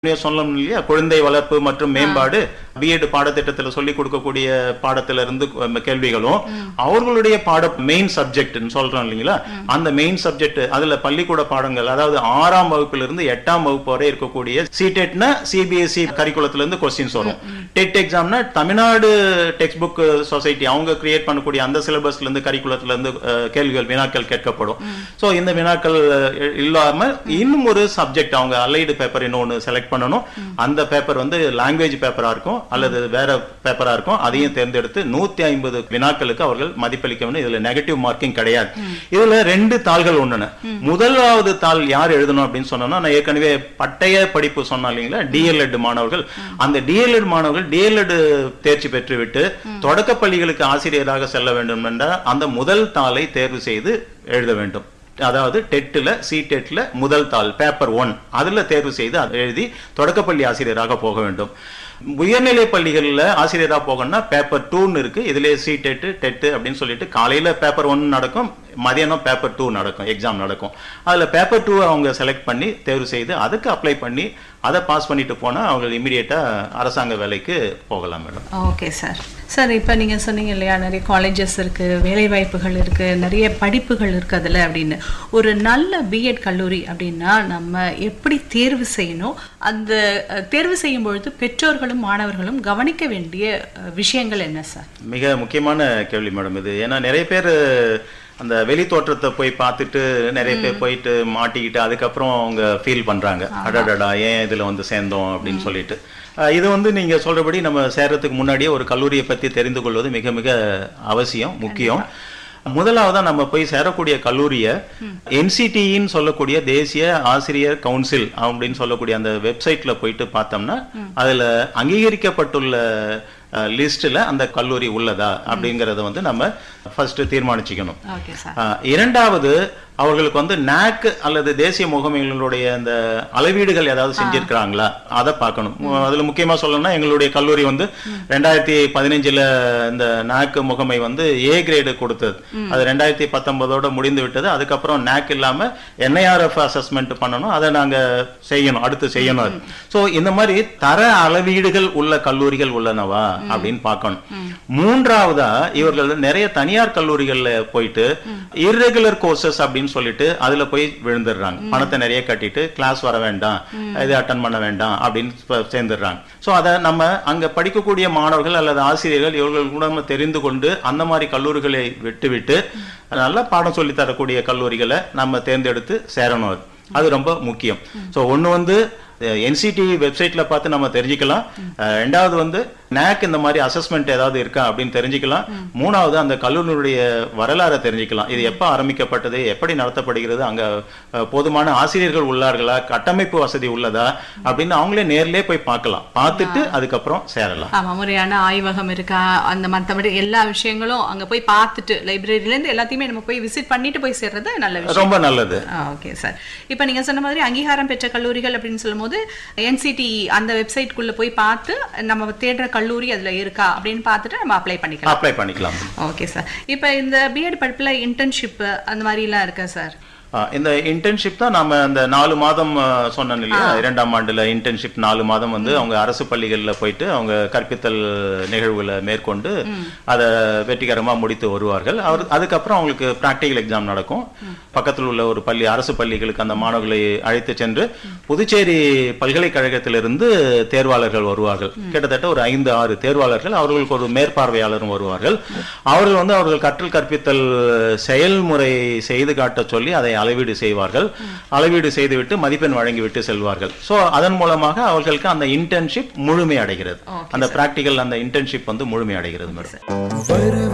ஏற்கனவே சொன்னோம் இல்லையா குழந்தை வளர்ப்பு மற்றும் மேம்பாடு பிஎட் பாடத்திட்டத்துல சொல்லி கொடுக்கக்கூடிய பாடத்துல இருந்து கு- கேள்விகளும் அவர்களுடைய பாட மெயின் சப்ஜெக்ட் சொல்றோம் இல்லைங்களா அந்த மெயின் சப்ஜெக்ட் அதுல பள்ளிக்கூட பாடங்கள் அதாவது ஆறாம் வகுப்புல இருந்து எட்டாம் வகுப்பு வரை இருக்கக்கூடிய சிடெட்னா சிபிஎஸ்இ கரிக்குலத்துல இருந்து கொஸ்டின்ஸ் வரும் டெட் எக்ஸாம்னா தமிழ்நாடு டெக்ஸ்ட் புக் சொசைட்டி அவங்க கிரியேட் பண்ணக்கூடிய அந்த சிலபஸ்ல இருந்து கரிக்குலத்துல இருந்து அஹ், கேள்விகள் வினாக்கள் கேட்கப்படும் சோ இந்த வினாக்கள் அஹ், இல்லாம இன்னும் ஒரு சப்ஜெக்ட் அவங்க அலைடு பேப்பர் இன்னொன்னு செலக்ட் பண்ணணும் அந்த பேப்பர் வந்து லாங்குவேஜ் பேப்பரா இருக்கும் அல்லது வேற பேப்பரா இருக்கும் அதையும் தேர்ந்தெடுத்து நூத்தி ஐம்பது வினாக்களுக்கு அவர்கள் மதிப்பளிக்க வேண்டும் இதுல நெகட்டிவ் மார்க்கிங் கிடையாது இதுல ரெண்டு தாள்கள் ஒண்ணுன்னு முதலாவது தாள் யார் எழுதணும் அப்படின்னு சொன்னோம்னா நான் ஏற்கனவே பட்டய படிப்பு சொன்னேன் இல்லைங்களா டிஎல்எட் மாணவர்கள் அந்த டிஎல்எட் மாணவர்கள் டிஎல்எட் தேர்ச்சி பெற்றுவிட்டு தொடக்க பள்ளிகளுக்கு ஆசிரியராக செல்ல வேண்டும் என்றால் அந்த முதல் தாளை தேர்வு செய்து எழுத வேண்டும் அதாவது டெட்டில் சி டெட்டில் முதல் தாள் பேப்பர் ஒன் அதில் தேர்வு செய்து அதை எழுதி தொடக்கப்பள்ளி ஆசிரியராக போக வேண்டும் உயர்நிலை பள்ளிகளில் ஆசிரியராக போகணும்னா பேப்பர் டூன்னு இருக்கு இதுலேயே சி டெட்டு டெட்டு அப்படின்னு சொல்லிட்டு காலையில் பேப்பர் ஒன் நடக்கும் மதியானம் பேப்பர் டூ நடக்கும் எக்ஸாம் நடக்கும் அதில் பேப்பர் டூ அவங்க செலக்ட் பண்ணி தேர்வு செய்து அதுக்கு அப்ளை பண்ணி அதை பாஸ் பண்ணிட்டு போனால் அவங்க இமீடியட்டாக அரசாங்க வேலைக்கு போகலாம் மேடம் ஓகே சார் சார் இப்போ நீங்கள் சொன்னீங்க இல்லையா நிறைய காலேஜஸ் இருக்குது வேலைவாய்ப்புகள் இருக்குது நிறைய படிப்புகள் இருக்குது அதில் அப்படின்னு ஒரு நல்ல பிஎட் கல்லூரி அப்படின்னா நம்ம எப்படி தேர்வு செய்யணும் அந்த அஹ், தேர்வு செய்யும் பொழுது பெற்றோர்களும் மாணவர்களும் கவனிக்க வேண்டிய அஹ், விஷயங்கள் என்ன சார் மிக முக்கியமான கேள்வி மேடம் இது ஏன்னா நிறைய பேர் அந்த வெளி தோற்றத்தை போய் பார்த்துட்டு நிறைய பேர் போயிட்டு மாட்டிக்கிட்டு அதுக்கப்புறம் அவங்க ஃபீல் பண்றாங்க அடடடா ஏன் இதுல வந்து சேர்ந்தோம் அப்படின்னு சொல்லிட்டு அஹ் இது வந்து நீங்க சொல்றபடி நம்ம சேர்றதுக்கு முன்னாடியே ஒரு கல்லூரியை பத்தி தெரிந்து கொள்வது மிக மிக அவசியம் முக்கியம் முதலாவதா நம்ம போய் சேரக்கூடிய கல்லூரியை என்சிடின்னு சொல்லக்கூடிய தேசிய ஆசிரியர் கவுன்சில் அப்படின்னு சொல்லக்கூடிய அந்த வெப்சைட்ல போயிட்டு பார்த்தோம்னா அதுல அங்கீகரிக்கப்பட்டுள்ள லிஸ்ட்ல அந்த கல்லூரி உள்ளதா அப்படிங்கறத வந்து நம்ம ஃபர்ஸ்ட் தீர்மானிச்சுக்கணும் ஓகே சார் ஆஹ் இரண்டாவது அவர்களுக்கு வந்து நாக் அல்லது தேசிய முகமைகளுடைய அந்த அளவீடுகள் ஏதாவது செஞ்சிருக்கிறாங்களா அதை பார்க்கணும் அதுல முக்கியமா சொல்லணும்னா எங்களுடைய கல்லூரி வந்து ரெண்டாயிரத்தி பதினஞ்சுல இந்த நாக் முகமை வந்து ஏ கிரேடு கொடுத்தது அது ரெண்டாயிரத்தி பத்தொன்பதோட முடிந்து விட்டது அதுக்கப்புறம் நாக் இல்லாம என்ஐஆர்எஃப் அசஸ்மெண்ட் பண்ணணும் அதை நாங்க செய்யணும் அடுத்து செய்யணும் அது ஸோ இந்த மாதிரி தர அளவீடுகள் உள்ள கல்லூரிகள் உள்ளனவா அப்படின்னு பார்க்கணும் மூன்றாவதா இவர்கள் நிறைய தனியார் கல்லூரிகள்ல போயிட்டு irregular கோர்சஸ் அப்படின்னு சொல்லிட்டு அதுல போய் விழுந்துடுறாங்க பணத்தை நிறைய கட்டிட்டு கிளாஸ் வர வேண்டாம் இது அட்டன் பண்ண வேண்டாம் அப்படின்னு ப- சேர்ந்துடுறாங்க ஸோ அதை நம்ம அங்க படிக்கக்கூடிய மாணவர்கள் அல்லது ஆசிரியர்கள் இவர்கள் கூட நம்ம தெரிந்து கொண்டு அந்த மாதிரி கல்லூரிகளை விட்டுவிட்டு நல்ல பாடம் சொல்லி தரக்கூடிய கல்லூரிகளை நம்ம தேர்ந்தெடுத்து சேரணும் அது. அது ரொம்ப முக்கியம் ஸோ ஒன்று வந்து என்சிடி வெப்சைட்ல பார்த்து நம்ம தெரிஞ்சுக்கலாம் அஹ் ரெண்டாவது வந்து நேக் இந்த மாதிரி அசஸ்மெண்ட் ஏதாவது இருக்கா அப்படின்னு தெரிஞ்சுக்கலாம் மூணாவது அந்த கல்லூரியுடைய வரலாறை தெரிஞ்சுக்கலாம் இது எப்போ ஆரம்பிக்கப்பட்டது எப்படி நடத்தப்படுகிறது அங்க அஹ், போதுமான ஆசிரியர்கள் உள்ளார்களா கட்டமைப்பு வசதி உள்ளதா அப்படின்னு அவங்களே நேர்லயே போய் பார்க்கலாம் பார்த்துட்டு அதுக்கப்புறம் சேரலாம் ஆமா முறையான ஆய்வகம் இருக்கா அந்த மற்றபடி எல்லா விஷயங்களும் அங்க போய் பார்த்துட்டு லைப்ரரியில இருந்து எல்லாத்தையுமே நம்ம போய் விசிட் பண்ணிட்டு போய் சேர்றது நல்ல விஷயம் ரொம்ப நல்லது ஓகே சார் இப்போ நீங்க சொன்ன மாதிரி அங்கீகாரம் பெற்ற கல்லூரிகள் அப்படின்னு சொல்லும்போது என்சிடி அந்த வெப்சைட்குள்ள போய் பார்த்து நம்ம தேடுற கல்லூரி அதுல இருக்கா அப்படின்னு பார்த்துட்டு நம்ம அப்ளை பண்ணிக்கலாம் அப்ளை பண்ணிக்கலாம் ஓகே சார் இப்போ இந்த பிஎட் படிப்புல இன்டர்ன்ஷிப் அந்த மாதிரிலாம் இருக்கா சார் ஆ, இந்த இன்டர்ன்ஷிப் தான் நாம அந்த நாலு மாதம் ஆ, சொன்னேன் இல்லையா இரண்டாம் ஆண்டுல இன்டர்ன்ஷிப் நாலு மாதம் வந்து அவங்க அரசு பள்ளிகள்ல போயிட்டு அவங்க கற்பித்தல் நிகழ்வுகளை மேற்கொண்டு அதை வெற்றிகரமா முடித்து வருவார்கள் அவர் அதுக்கப்புறம் அவங்களுக்கு பிராக்டிகல் எக்ஸாம் நடக்கும் பக்கத்தில் உள்ள ஒரு பள்ளி அரசு பள்ளிகளுக்கு அந்த மாணவர்களை அழைத்து சென்று புதுச்சேரி பல்கலைக்கழகத்திலிருந்து தேர்வாளர்கள் வருவார்கள் கிட்டத்தட்ட ஒரு ஐந்து ஆறு தேர்வாளர்கள் அவர்களுக்கு ஒரு மேற்பார்வையாளரும் வருவார்கள் அவர்கள் வந்து அவர்கள் கற்றல் கற்பித்தல் செயல்முறை செய்து காட்டச் சொல்லி அதை அளவீடு செய்வார்கள் அளவீடு செய்துவிட்டு மதிப்பெண் வழங்கிவிட்டு செல்வார்கள் சோ அதன் மூலமாக அவர்களுக்கு அந்த இன்டர்ன்ஷிப் முழுமை அடைகிறது அந்த பிராக்டிகல் அந்த இன்டர்ன்ஷிப் வந்து முழுமை அடைகிறது மேடம்